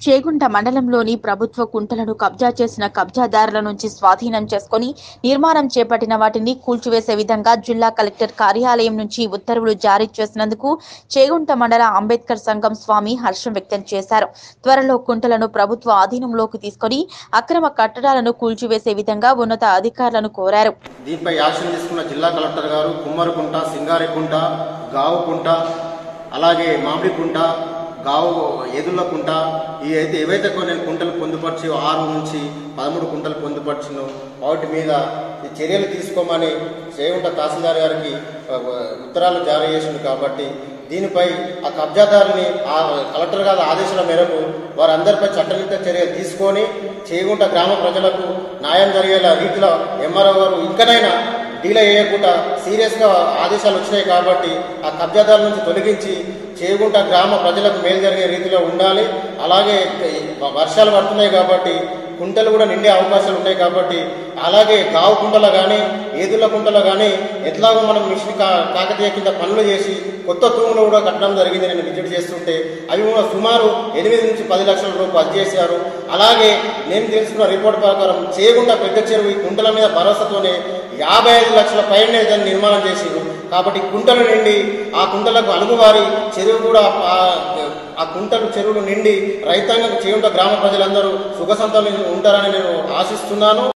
చేగుంట మండలంలోని ప్రభుత్వ కుంటలను కబ్జా చేసిన కబ్జాదారుల నుంచి స్వాధీనం చేసుకొని నిర్మాణం చేపట్టిన వాటిని కూల్చివేసే విధంగా జిల్లా కలెక్టర్ కార్యాలయం నుంచి ఉత్తర్వులు జారీ చేసినందుకు చేగుంట మండల అంబేద్కర్ సంఘం స్వామి హర్షం వ్యక్తం చేశారు త్వరలో కుంటలను ప్రభుత్వ ఆధీనంలోకి తీసుకొని అక్రమ కట్టడాలను కూల్చివేసే విధంగా ఉన్నత అధికారులను కోరారు దీనిపై యాక్షన్ తీసుకున్న జిల్లా కలెక్టర్ గారు కుమ్మరికుంట సింగారెకుంట గావుకుంట అలాగే మామిడికుంట గావు ఎదుళ్ళకుంట ఈ అయితే ఏవైతే కొన్ని కుంటలు పొందుపరిచి ఆరు నుంచి పదమూడు కుంటలు పొందుపరిచినో వాటి మీద ఈ చర్యలు తీసుకోమని చేగుంట తహసీల్దార్ గారికి ఆ, ఉత్తరాలు జారీ చేసింది కాబట్టి దీనిపై ఆ కబ్జాదారుని ఆ కలెక్టర్ గారి ఆదేశాల మేరకు వారందరిపై చట్టరీత్యా చర్యలు తీసుకొని చేగుంట గ్రామ ప్రజలకు న్యాయం జరిగేలా రీతిలో ఎంఆర్ఓ గారు ఇంకనైనా డీలే చేయకుండా సీరియస్గా ఆదేశాలు వచ్చినాయి కాబట్టి ఆ కబ్జాదారుల నుంచి తొలగించి చేగుంట గ్రామ ప్రజలకు మేలు జరిగే రీతిలో ఉండాలి అలాగే ఈ వర్షాలు పడుతున్నాయి కాబట్టి కుంటలు కూడా నిండే అవకాశాలు ఉన్నాయి కాబట్టి అలాగే గావు కుంటలు కానీ ఏదుల కుంటలు కానీ ఎట్లాగో మనం మిషన్ కా కాకతీయ కింద పనులు చేసి కొత్త తూములు కూడా కట్టడం జరిగింది నేను విజిట్ చేస్తుంటే అవి కూడా సుమారు ఎనిమిది నుంచి పది లక్షల రూపాయలు అది చేశారు అలాగే నేను తెలుసుకున్న రిపోర్ట్ ప్రకారం చేయకుండా పెద్ద చెరువు ఈ కుంటల మీద భరోసాతోనే యాభై ఐదు లక్షల పైన దాన్ని నిర్మాణం చేసిండ్రు కాబట్టి కుంటలు నిండి ఆ కుంటలకు అనుగువారి చెరువు కూడా ఆ- ఆ కుంటలు చెరువులు నిండి రైతాంగం చేయుంట గ్రామ ప్రజలందరూ సుఖ సంతోషంగా ఉంటారని నేను ఆశిస్తున్నాను